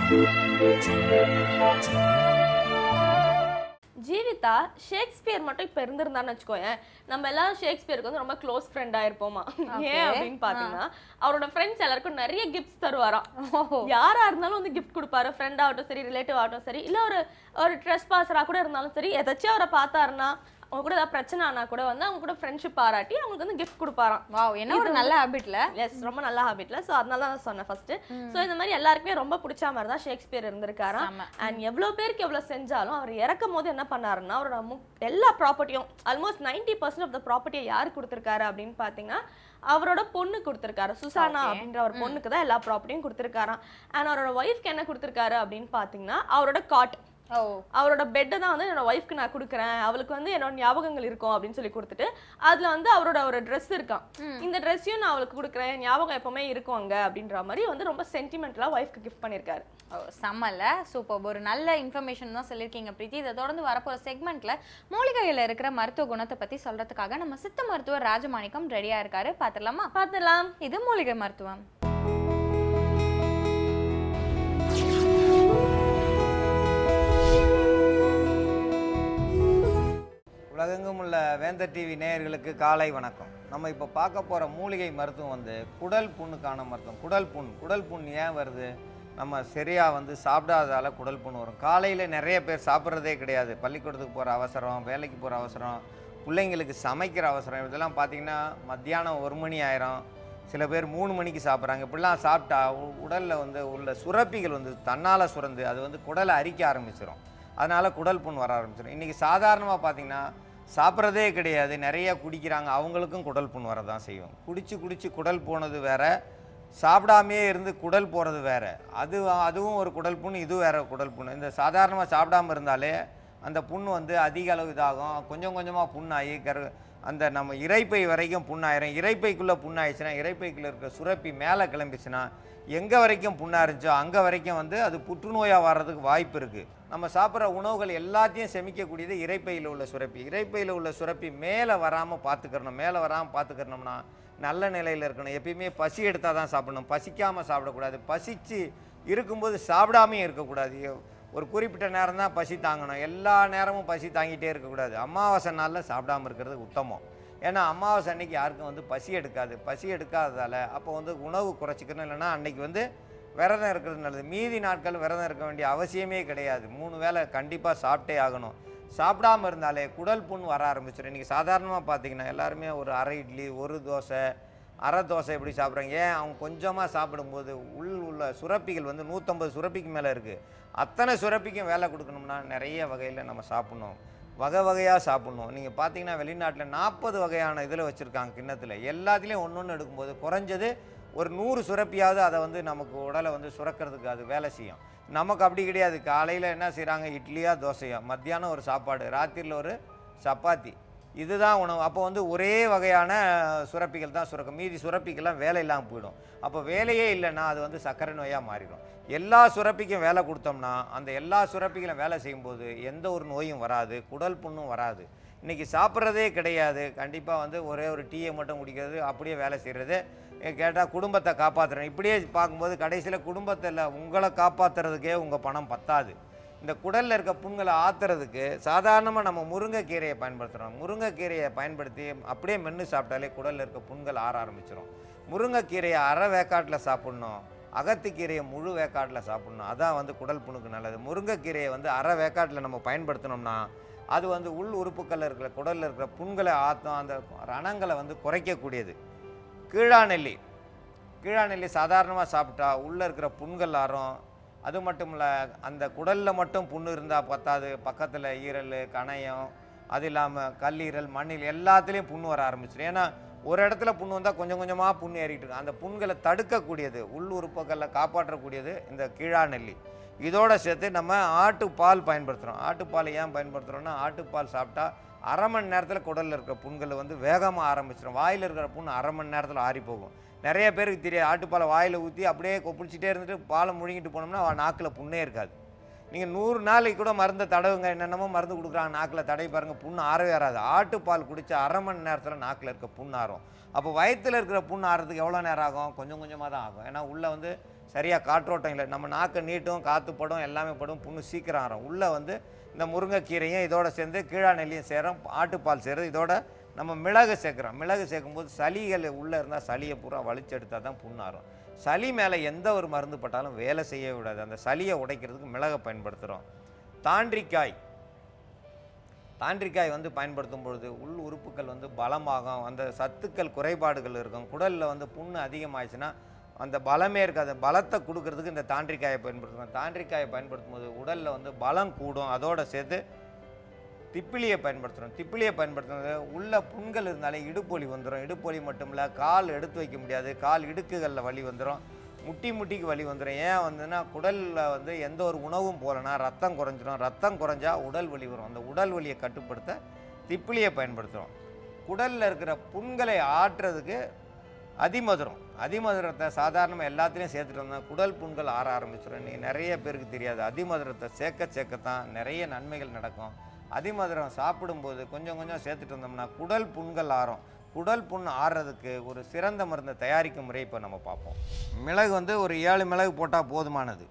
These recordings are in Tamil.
ஜீவிதா ஷேக்ஸ்பியர் மட்டும் இப்ப இருந்திருந்தான்னு வச்சுக்கோயேன் நம்ம எல்லாரும் ஷேக்ஸ்பியருக்கு வந்து ரொம்ப க்ளோஸ் ஃப்ரெண்டா இருப்போமா ஏன் அப்படின்னு பாத்தீங்கன்னா அவரோட ஃப்ரெண்ட்ஸ் எல்லாருக்கும் நிறைய கிஃப்ட்ஸ் தருவாராம் யாரா இருந்தாலும் வந்து கிஃப்ட் கொடுப்பாரு ஃப்ரெண்ட் ஆகட்டும் சரி ரிலேட்டிவ் ஆகட்டும் சரி இல்ல ஒரு ஒரு ட்ரெஸ் பாசரா கூட இருந்தாலும் சரி எதாச்சும் அவரை பார்த்தாருன்னா அவங்க கூட ஏதாவது பிரச்சனை ஆனா கூட வந்து அவங்க கூட ஃப்ரெண்ட்ஷிப் பாராட்டி அவங்களுக்கு வந்து கிஃப்ட் கொடுப்பாராம் வாவ் என்ன ஒரு நல்ல ஹாபிட்ல எஸ் ரொம்ப நல்ல ஹாபிட்ல சோ அதனால தான் நான் சொன்னேன் ஃபர்ஸ்ட் சோ இந்த மாதிரி எல்லாருக்குமே ரொம்ப பிடிச்ச மாதிரி தான் ஷேக்ஸ்பியர் இருந்திருக்காராம் செம. அண்ட் எவ்வளவு பேருக்கு எவ்வளவு செஞ்சாலும் அவர் இறக்கும் போது என்ன பண்ணாருன்னா அவரோட முக்- எல்லா ப்ராப்பர்ட்டியும் almost ninety percent of the ப்ராப்பர்ட்டியை யார் கொடுத்திருக்காரு அப்படின்னு பாத்தீங்கன்னா அவரோட பொண்ணு கொடுத்திருக்காரு சுசானா Okay. அப்படின்ற ஒரு பொண்ணுக்கு தான் எல்லா ப்ராப்பர்ட்டியும் கொடுத்திருக்காராம் அண்ட் அவரோட ஒய்ஃப்க்கு என்ன கொடுத்திருக்காரு அப்படின்னு பாத்தீங்கன்னா அவரோட காட் ஓ அவரோட பெட்டை தான் வந்து என்னோட ஒய்ஃப்க்கு நான் கொடுக்குறேன் அவளுக்கு வந்து என்னோட ஞாபகங்கள் இருக்கும் அப்படின்னு சொல்லி கொடுத்துட்டு அதுல வந்து அவரோட ஒரு Dress இருக்கான் இந்த ட்ரெஸ்ஸையும் நான் அவளுக்கு கொடுக்குறேன் ஞாபகம் எப்பவுமே இருக்கும் அங்க அப்படின்ற மாதிரி வந்து ரொம்ப சென்டிமெண்டலா ஒய்ஃப்க்கு கிஃப்ட் பண்ணிருக்காரு ஓ, செம்மல்ல சூப்பர் ஒரு நல்ல இன்ஃபர்மேஷன் தான் சொல்லியிருக்கீங்க பிரீத்தி இதை தொடர்ந்து வரப்போற செக்மெண்ட்ல மூலிகையில இருக்கிற மருத்துவ குணத்தை பத்தி சொல்றதுக்காக நம்ம சித்த மருத்துவர் ராஜமாணிக்கம் ரெடியா இருக்காரு பாத்துடலாமா பார்த்துலாம் இது மூலிகை மருத்துவம் உலகெங்கும் உள்ள வேந்தர் டிவி நேயர்களுக்கு காலை வணக்கம் நம்ம இப்போ பார்க்க போகிற மூலிகை மருத்துவம் வந்து குடல் புண்ணுக்கான மருத்துவம் குடல் புண் குடல் புண் ஏன் வருது நம்ம சரியாக வந்து சாப்பிடாததால குடல் புண் வரும் காலையில் நிறைய பேர் சாப்பிட்றதே கிடையாது பள்ளிக்கூடத்துக்கு போகிற அவசரம் வேலைக்கு போகிற அவசரம் பிள்ளைங்களுக்கு சமைக்கிற அவசரம் இதெல்லாம் பார்த்தீங்கன்னா மத்தியானம் ஒரு மணி ஆயிரும் சில பேர் மூணு மணிக்கு சாப்பிட்றாங்க இப்படிலாம் சாப்பிட்டா உடலில் வந்து உள்ள சுரப்பிகள் வந்து தன்னால் சுரந்து அது வந்து குடலை அரிக்க ஆரம்பிச்சிடும் அதனால் குடல் புண் வர ஆரம்பிச்சிடும் இன்றைக்கி சாதாரணமாக பார்த்தீங்கன்னா சாப்பிட்றதே கிடையாது நிறைய குடிக்கிறாங்க அவங்களுக்கும் குடல் புண் வரதான் செய்யும் குடிச்சு குடிச்சு குடல் போனது வேற சாப்பிடாமையே இருந்து குடல் போகிறது வேற அது அதுவும் ஒரு குடல் புண் இது வேற குடல் புண் இந்த சாதாரணமாக சாப்பிடாம இருந்தாலே அந்த புண் வந்து அதிக அளவு இதாகும் கொஞ்சம் கொஞ்சமாக புண்ணாகி கரு அந்த நம்ம இறைப்பை வரைக்கும் புண்ணாயிரும் இறைப்பைக்குள்ளே புண்ணாயிடுச்சுன்னா இறைப்பைக்குள்ளே இருக்க சுரப்பி மேலே கிளம்பிச்சுன்னா எங்கே வரைக்கும் புண்ணாக இருந்துச்சோ அங்கே வரைக்கும் வந்து அது புற்றுநோயாக வர்றதுக்கு வாய்ப்பு இருக்குது நம்ம சாப்பிட்ற உணவுகள் எல்லாத்தையும் செமிக்கக்கூடியது இறைப்பையில் உள்ள சுரப்பி இறைப்பையில் உள்ள சுரப்பி மேலே வராமல் பார்த்துக்கிறணும் மேலே வராமல் பார்த்துக்கிறணும்னா நல்ல நிலையில் இருக்கணும் எப்பயுமே பசி எடுத்தால் தான் சாப்பிடணும் பசிக்காமல் சாப்பிடக்கூடாது பசிச்சு இருக்கும்போது சாப்பிடாமையும் இருக்கக்கூடாது ஒரு குறிப்பிட்ட நேரம் தான் பசி தாங்கணும் எல்லா நேரமும் பசி தாங்கிட்டே இருக்கக்கூடாது அமாவாசை நாளில் சாப்பிடாம இருக்கிறது உத்தமம் ஏன்னா அமாவாசை அன்னைக்கு யாருக்கும் வந்து பசி எடுக்காது பசி எடுக்காததால் அப்போ வந்து உணவு குறைச்சிக்கணும் இல்லைன்னா அன்னைக்கு வந்து விரதம் இருக்கிறது நல்லது மீதி நாட்கள் விரதம் இருக்க வேண்டிய அவசியமே கிடையாது மூணு வேளை கண்டிப்பாக சாப்பிட்டே ஆகணும் சாப்பிடாம இருந்தாலே குடல் புண் வர ஆரம்பிச்சிடும் இன்றைக்கி சாதாரணமாக பார்த்தீங்கன்னா எல்லாருமே ஒரு அரை இட்லி ஒரு தோசை அரை தோசை எப்படி சாப்பிட்றாங்க ஏன் அவங்க கொஞ்சமாக சாப்பிடும்போது உள் உள்ள சுரப்பிகள் வந்து நூற்றம்பது சுரப்பிக்கு மேலே இருக்குது அத்தனை சுரப்பிக்கும் வேலை கொடுக்கணும்னா நிறைய வகையில் நம்ம சாப்பிட்ணும் வகை வகையாக சாப்பிட்ணும் நீங்கள் பார்த்தீங்கன்னா வெளிநாட்டில் நாற்பது வகையான இதில் வச்சுருக்காங்க கிண்ணத்தில் எல்லாத்துலேயும் ஒன்று ஒன்று எடுக்கும்போது குறைஞ்சது ஒரு நூறு சுரப்பியாவது அதை வந்து நமக்கு உடலை வந்து சுரக்கிறதுக்கு அது வேலை செய்யும் நமக்கு அப்படி கிடையாது காலையில் என்ன செய்கிறாங்க இட்லியா தோசையா மத்தியானம் ஒரு சாப்பாடு ராத்திரியில் ஒரு சப்பாத்தி இதுதான் உணவு அப்போ வந்து ஒரே வகையான சுரப்பிகள் தான் சுரக்கும் மீதி சுரப்பிக்கெல்லாம் வேலை இல்லாமல் போயிடும் அப்போ வேலையே இல்லைன்னா அது வந்து சர்க்கரை நோயாக மாறிடும் எல்லா சுரப்பிக்கும் வேலை கொடுத்தோம்னா அந்த எல்லா சுரப்பிகளும் வேலை செய்யும்போது எந்த ஒரு நோயும் வராது குடல் புண்ணும் வராது இன்றைக்கி சாப்பிட்றதே கிடையாது கண்டிப்பாக வந்து ஒரே ஒரு டீயை மட்டும் குடிக்கிறது அப்படியே வேலை செய்கிறது கேட்டால் குடும்பத்தை காப்பாற்றுறேன் இப்படியே பார்க்கும்போது கடைசியில் குடும்பத்தில் உங்களை காப்பாற்றுறதுக்கே உங்கள் பணம் பத்தாது இந்த குடலில் இருக்க புண்களை ஆற்றுறதுக்கு சாதாரணமாக நம்ம முருங்கைக்கீரையை பயன்படுத்துகிறோம் முருங்கைக்கீரையை பயன்படுத்தி அப்படியே மென்று சாப்பிட்டாலே குடலில் இருக்க புண்கள் ஆற ஆரம்பிச்சிடும் முருங்கைக்கீரையை அரை வேக்காட்டில் சாப்பிட்ணும் அகத்திக்கீரையை முழு வேக்காட்டில் சாப்பிட்ணும் அதான் வந்து குடல் புண்ணுக்கு நல்லது முருங்கைக்கீரையை வந்து அரை வேக்காட்டில் நம்ம பயன்படுத்தினோம்னா அது வந்து உள் உறுப்புகளில் இருக்கிற குடலில் இருக்கிற புண்களை ஆற்றும் அந்த ரணங்களை வந்து குறைக்கக்கூடியது கீழாநெல்லி கீழாநெல்லி சாதாரணமாக சாப்பிட்டா உள்ளே இருக்கிற புண்கள் ஆறும் அது மட்டும் இல்லை அந்த குடலில் மட்டும் புண்ணு இருந்தால் பத்தாது பக்கத்தில் ஈரல் கணையம் அது இல்லாமல் கல்லீரல் மண்ணில் எல்லாத்துலேயும் புண்ணு வர ஆரம்பிச்சிடும் ஏன்னா ஒரு இடத்துல புண்ணு வந்தால் கொஞ்சம் கொஞ்சமாக புண்ணு ஏறிட்டு இருக்கும் அந்த புண்களை தடுக்கக்கூடியது உள் உறுப்புகளில் காப்பாற்றக்கூடியது இந்த கீழாநெல்லி இதோட சேர்த்து நம்ம ஆட்டுப்பால் பயன்படுத்துகிறோம் ஆட்டுப்பால் ஏன் பயன்படுத்துகிறோம்னா ஆட்டுப்பால் சாப்பிட்டா அரை மணி நேரத்தில் குடலில் இருக்கிற புண்கள் வந்து வேகமாக ஆரம்பிச்சிடும் வாயில் இருக்கிற புண் அரை மணி நேரத்தில் ஆறி போகும் நிறைய பேருக்கு தெரியாது ஆட்டுப்பாலை வாயில் ஊற்றி அப்படியே கொப்பிடிச்சிட்டே இருந்துட்டு பாலை முழுங்கிட்டு போனோம்னா நாக்கில் புண்ணே இருக்காது நீங்கள் நூறு நாளைக்கு கூட மருந்தை தடவுங்க என்னென்னமோ மருந்து கொடுக்குறாங்க நாக்கில் தடவி பாருங்கள் புண்ணு ஆறவே ஆறாது ஆட்டுப்பால் குடிச்ச அரை மணி நேரத்தில் நாக்கில் இருக்க புண் ஆறும் அப்போ வயிற்றில் இருக்கிற புண் ஆறதுக்கு எவ்வளோ நேரம் ஆகும் கொஞ்சம் கொஞ்சமாக தான் ஆகும் ஏன்னா உள்ளே வந்து சரியாக காற்றோட்டம் இல்லை நம்ம நாக்கு நீட்டும் காற்று படும் எல்லாமே படும் புண்ணு சீக்கிரம் ஆறும் உள்ளே வந்து இந்த முருங்கைக்கீரையும் இதோட சேர்ந்து கீழா நெல்லியும் சேரும் ஆட்டுப்பால் சேருது இதோட நம்ம மிளகு சேர்க்குறோம் மிளகு சேர்க்கும்போது சளிகள் உள்ளே இருந்தால் சளியை பூரா வலிச்செடுத்தால் தான் புண்ணாரும் சளி மேலே எந்த ஒரு மருந்து பட்டாலும் வேலை செய்ய விடாது அந்த சளியை உடைக்கிறதுக்கு மிளகை பயன்படுத்துகிறோம் தாண்டிக்காய் தாண்டிக்காய் வந்து பயன்படுத்தும் பொழுது உள் உறுப்புகள் வந்து பலமாகும் அந்த சத்துக்கள் குறைபாடுகள் இருக்கும் குடலில் வந்து புண்ணு அதிகமாகிடுச்சுன்னா அந்த பலமே இருக்காது பலத்தை கொடுக்கறதுக்கு இந்த தாண்டிக்காயை பயன்படுத்துகிறோம் தாண்டிக்காயை பயன்படுத்தும் போது உடலில் வந்து பலம் கூடும் அதோட சேர்த்து திப்பிலியை பயன்படுத்துகிறோம் திப்பிலியை பயன்படுத்துறது உள்ள புண்கள் இருந்தாலே இடுப்பு வலி வந்துடும் இடுப்பு வலி மட்டும் இல்லை கால் எடுத்து வைக்க முடியாது கால் இடுக்குகளில் வலி வந்துடும் முட்டி முட்டிக்கு வலி வந்துடும் ஏன் வந்துன்னா குடலில் வந்து எந்த ஒரு உணவும் போகலன்னா ரத்தம் குறைஞ்சிரும் ரத்தம் குறைஞ்சா உடல் வலி வரும் அந்த உடல் வலியை கட்டுப்படுத்த திப்பிலியை பயன்படுத்துகிறோம் குடலில் இருக்கிற புண்களை ஆற்றுறதுக்கு அதிமதுரம் அதிமதுரத்தை சாதாரணமாக எல்லாத்துலேயும் சேர்த்துட்டு வந்தால் குடல் புண்கள் ஆற ஆரம்பிச்சிடும் நீ நிறைய பேருக்கு தெரியாது அதிமதுரத்தை சேர்க்க சேர்க்கத்தான் நிறைய நன்மைகள் நடக்கும் அதிமதுரம் சாப்பிடும்போது கொஞ்சம் கொஞ்சம் சேர்த்துட்டு வந்தோம்னா குடல் புண்கள் ஆறும் குடல் புண் ஆறுறதுக்கு ஒரு சிறந்த மருந்தை தயாரிக்கும் முறை இப்போ நம்ம பார்ப்போம் மிளகு வந்து ஒரு ஏழு மிளகு போட்டால் போதுமானது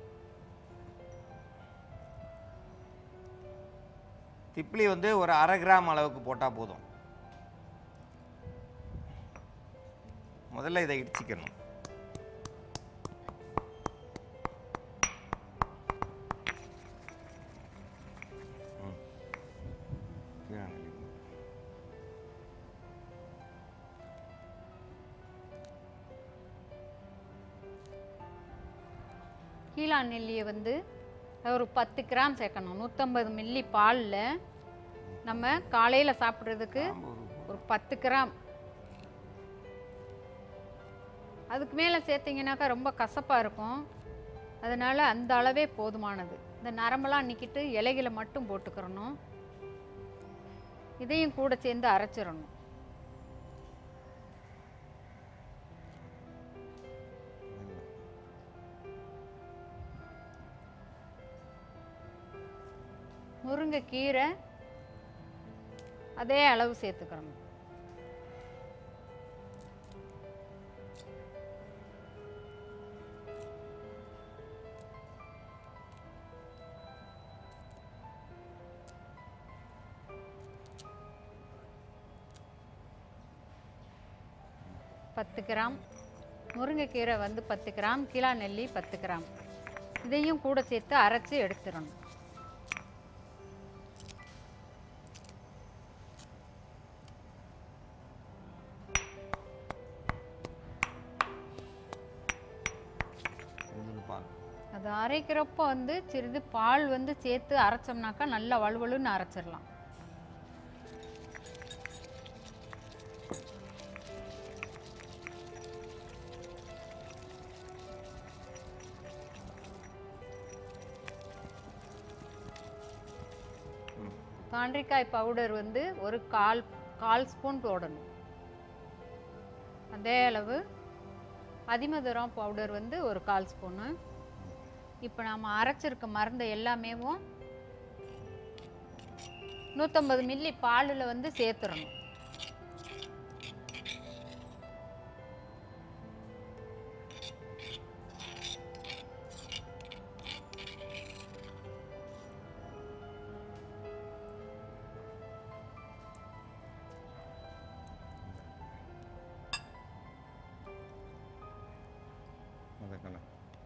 திப்ளி வந்து ஒரு அரை கிராம் அளவுக்கு போட்டால் போதும் முதல்ல இதை இடிச்சிக்கணும் ம். கீழே நெல்லிக்கணும். கீழா நெல்லியை வந்து ஒரு பத்து கிராம் சேர்க்கணும் நூற்றம்பது மில்லி பாலில் நம்ம காலையில் சாப்பிட்றதுக்கு ஆமா, ஒரு ஒரு பத்து கிராம் அதுக்கு மேலே சேர்த்திங்கனாக்கா ரொம்ப கசப்பாக இருக்கும் அதனால் அந்த அளவே போதுமானது இந்த நரம்பெல்லாம் நிற்கிட்டு இலைகளை மட்டும் போட்டுக்கிறணும் இதையும் கூட சேர்ந்து அரைச்சிடணும் முருங்கைக்கீரை அதே அளவு சேர்த்துக்கிறணும் பத்து கிராம் முருங்கைக்கீரை வந்து பத்து கிராம் கிலா நெல்லி பத்து கிராம் இதையும் கூட சேர்த்து அரைச்சி எடுத்துடணும் சிறிது பால் அது அரைக்கிறப்போ வந்து சிறிது பால் வந்து சேர்த்து அரைச்சோம்னாக்கா நல்லா வலுவலுன்னு அரைச்சிடலாம் தாண்டிக்காய் பவுடர் வந்து ஒரு கால் கால் ஸ்பூன் போடணும் அதே அளவு அதிமதுரம் பவுடர் வந்து ஒரு கால் ஸ்பூனு இப்போ நம்ம அரைச்சிருக்க மருந்தை எல்லாமேவும் நூற்றம்பது மில்லி பாலில் வந்து சேர்த்துடணும் முதக்கணும்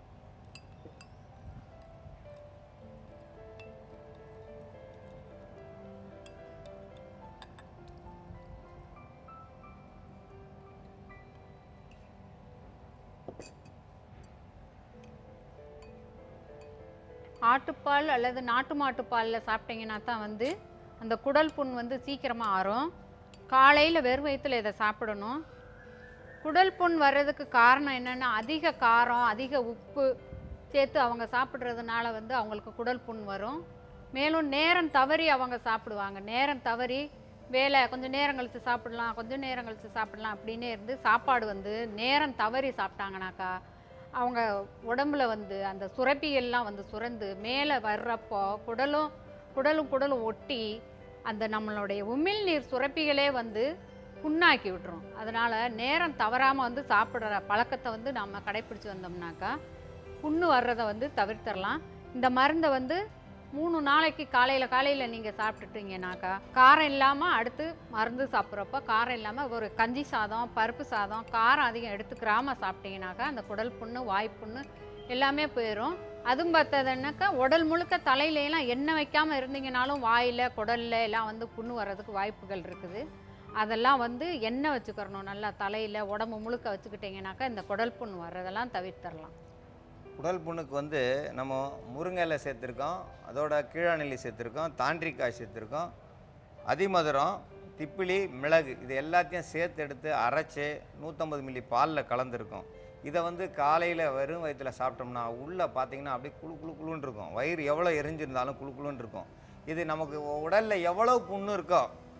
ஆட்டுப்பால் அல்லது நாட்டு மாட்டுப்பாலில் சாப்பிட்டீங்கன்னா தான் வந்து அந்த குடல் புண் வந்து சீக்கிரமாக ஆறும் காலையில் வெறும் வயிற்றுல இதை சாப்பிடணும் குடல் புண் வர்றதுக்கு காரணம் என்னென்னா அதிக காரம் அதிக உப்பு சேர்த்து அவங்க சாப்பிட்றதுனால வந்து அவங்களுக்கு குடல் புண் வரும் மேலும் நேரம் தவறி அவங்க சாப்பிடுவாங்க நேரம் தவறி வேலை கொஞ்சம் நேரம் கழித்து சாப்பிடலாம் கொஞ்சம் நேரம் கழித்து சாப்பிடலாம் அப்படின்னே இருந்து சாப்பாடு வந்து நேரம் தவறி சாப்பிட்டாங்கனாக்கா அவங்க உடம்புல வந்து அந்த சுரப்பிகள்லாம் வந்து சுரந்து மேலே வர்றப்போ குடலும் குடலும் குடலும் ஒட்டி அந்த நம்மளுடைய உமிழ்நீர் சுரப்பிகளே வந்து புண்ணாக்கி விட்டுரும் அதனால நேரம் தவறாமல் வந்து சாப்பிட்ற பழக்கத்தை வந்து நம்ம கடைப்பிடிச்சு வந்தோம்னாக்கா புண்ணு வர்றதை வந்து தவிர்த்தரலாம் இந்த மருந்தை வந்து மூணு நாளைக்கு காலையில் காலையில் நீங்கள் சாப்பிட்டுட்டீங்கனாக்கா காரம் இல்லாமல் அடுத்து மருந்து சாப்பிட்றப்ப காரம் இல்லாமல் ஒரு கஞ்சி சாதம் பருப்பு சாதம் காரம் அதிகம் எடுத்துக்கிறாம சாப்பிட்டீங்கனாக்கா அந்த குடல் புண்ணு வாய்ப்புண்ணு எல்லாமே போயிடும் அதுவும் பார்த்ததுன்னாக்கா உடல் முழுக்க தலையில எல்லாம் எண்ணெய் வைக்காமல் இருந்தீங்கனாலும் வாயில் குடல்ல எல்லாம் வந்து புண்ணு வர்றதுக்கு வாய்ப்புகள் இருக்குது அதெல்லாம் வந்து எண்ணெய் வச்சுக்கிறணும் நல்லா தலையில் உடம்பு முழுக்க வச்சுக்கிட்டிங்கனாக்கா இந்த குடல் புண்ணு வர்றதெல்லாம் தவிர்த்தரலாம் குடல் புண்ணுக்கு வந்து நம்ம முருங்கையில் சேர்த்துருக்கோம் அதோட கீழாநெல்லி சேர்த்துருக்கோம் தாண்டிக்காய் சேர்த்துருக்கோம் அதிமதுரம் திப்பிலி மிளகு இது எல்லாத்தையும் சேர்த்து எடுத்து அரைச்சி நூற்றம்பது மில்லி பாலில் கலந்துருக்கோம் இதை வந்து காலையில் வெறும் வயிற்றில் சாப்பிட்டோம்னா உள்ளே பார்த்தீங்கன்னா அப்படியே குளு குளு குளுன்னு இருக்கும் வயிறு எவ்வளோ எரிஞ்சிருந்தாலும் குளு குளுன்னு இருக்கும் இது நமக்கு உடலில் எவ்வளோ புண்ணு இருக்கோ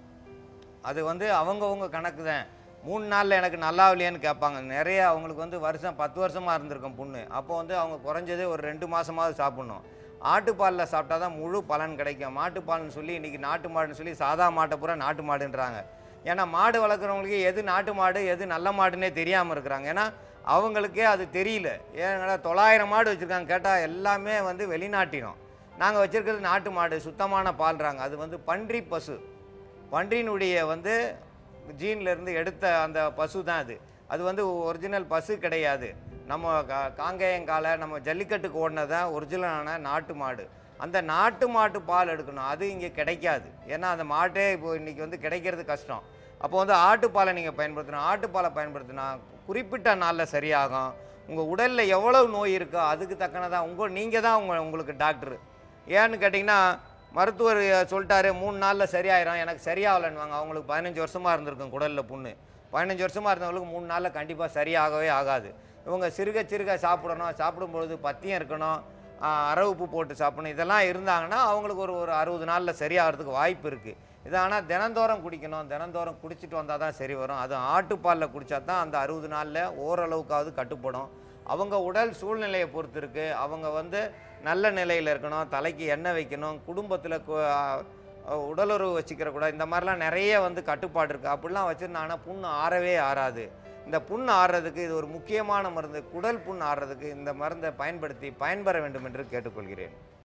அது வந்து அவங்கவங்க கணக்கு தான் மூணு நாளில் எனக்கு நல்லா இல்லையான்னு கேட்பாங்க நிறைய அவங்களுக்கு வந்து வருஷம் பத்து வருஷமாக இருந்திருக்கும் புண்ணு அப்போ வந்து அவங்க குறைஞ்சதே ஒரு ரெண்டு மாதமாவது சாப்பிட்ணும் ஆட்டுப்பாலில் சாப்பிட்டா தான் முழு பலன் கிடைக்கும் மாட்டுப்பால்னு சொல்லி இன்றைக்கி நாட்டு மாடுன்னு சொல்லி சாதா மாட்டை பூரா நாட்டு மாடுன்றாங்க ஏன்னா மாடு வளர்க்குறவங்களுக்கு எது நாட்டு மாடு எது நல்ல மாடுன்னே தெரியாமல் இருக்கிறாங்க ஏன்னா அவங்களுக்கே அது தெரியல ஏன்னா தொள்ளாயிரம் மாடு வச்சுருக்காங்க கேட்டால் எல்லாமே வந்து வெளிநாட்டினம் நாங்கள் வச்சுருக்கிறது நாட்டு மாடு சுத்தமான பால்றாங்க அது வந்து பன்றி பசு பன்றியினுடைய வந்து ஜீன்ல இருந்து எடுத்த அந்த பசு தான் அது அது வந்து ஒரிஜினல் பசு கிடையாது நம்ம கா காங்கேயங்கால நம்ம ஜல்லிக்கட்டுக்கு ஓடினதான் ஒரிஜினலான நாட்டு மாடு அந்த நாட்டு மாட்டு பால் எடுக்கணும் அது இங்கே கிடைக்காது ஏன்னா அந்த மாட்டே இப்போ இன்றைக்கி வந்து கிடைக்கிறது கஷ்டம் அப்போ வந்து ஆட்டுப்பாலை நீங்கள் பயன்படுத்தணும் ஆட்டுப்பாலை பயன்படுத்தினா குறிப்பிட்ட நாளில் சரியாகும் உங்கள் உடலில் எவ்வளவு நோய் இருக்கோ அதுக்கு தக்கனதான் உங்கள் நீங்கள் தான் உங்க உங்களுக்கு டாக்டர் ஏன்னு கேட்டிங்கன்னா மருத்துவர் சொல்லிட்டாரு மூணு நாளில் சரியாயிரும் எனக்கு சரியாகலைன்னுவாங்க அவங்களுக்கு பதினஞ்சு வருஷமாக இருந்திருக்கும் குடலில் புண்ணு பதினஞ்சு வருஷமாக இருந்தவங்களுக்கு மூணு நாளில் கண்டிப்பாக சரியாகவே ஆகாது இவங்க சிறுக சிறுக சாப்பிடணும் சாப்பிடும்பொழுது பத்தியம் இருக்கணும் ஆஹ் அரை உப்பு போட்டு சாப்பிடணும் இதெல்லாம் இருந்தாங்கன்னா அவங்களுக்கு ஒரு ஒரு அறுபது நாளில் சரியாகிறதுக்கு வாய்ப்பு இருக்குது இது ஆனால் தினந்தோறும் குடிக்கணும் தினந்தோறும் குடிச்சிட்டு வந்தால் தான் சரி வரும் அதுவும் ஆட்டுப்பாலில் குடித்தா தான் அந்த அறுபது நாளில் ஓரளவுக்காவது கட்டுப்படும் அவங்க உடல் சூழ்நிலையை பொறுத்து இருக்கு அவங்க வந்து நல்ல நிலையில் இருக்கணும் தலைக்கு எண்ணெய் வைக்கணும் குடும்பத்தில் உடலுறவு வச்சுக்கிற கூட இந்த மாதிரிலாம் நிறைய வந்து கட்டுப்பாடு இருக்குது அப்படிலாம் வச்சுருந்தாங்கன்னா புண்ணு ஆறவே ஆறாது இந்த புண் ஆறுறதுக்கு இது ஒரு முக்கியமான மருந்து குடல் புண் ஆறுறதுக்கு இந்த மருந்தை பயன்படுத்தி பயன்பெற வேண்டும் என்று கேட்டுக்கொள்கிறேன்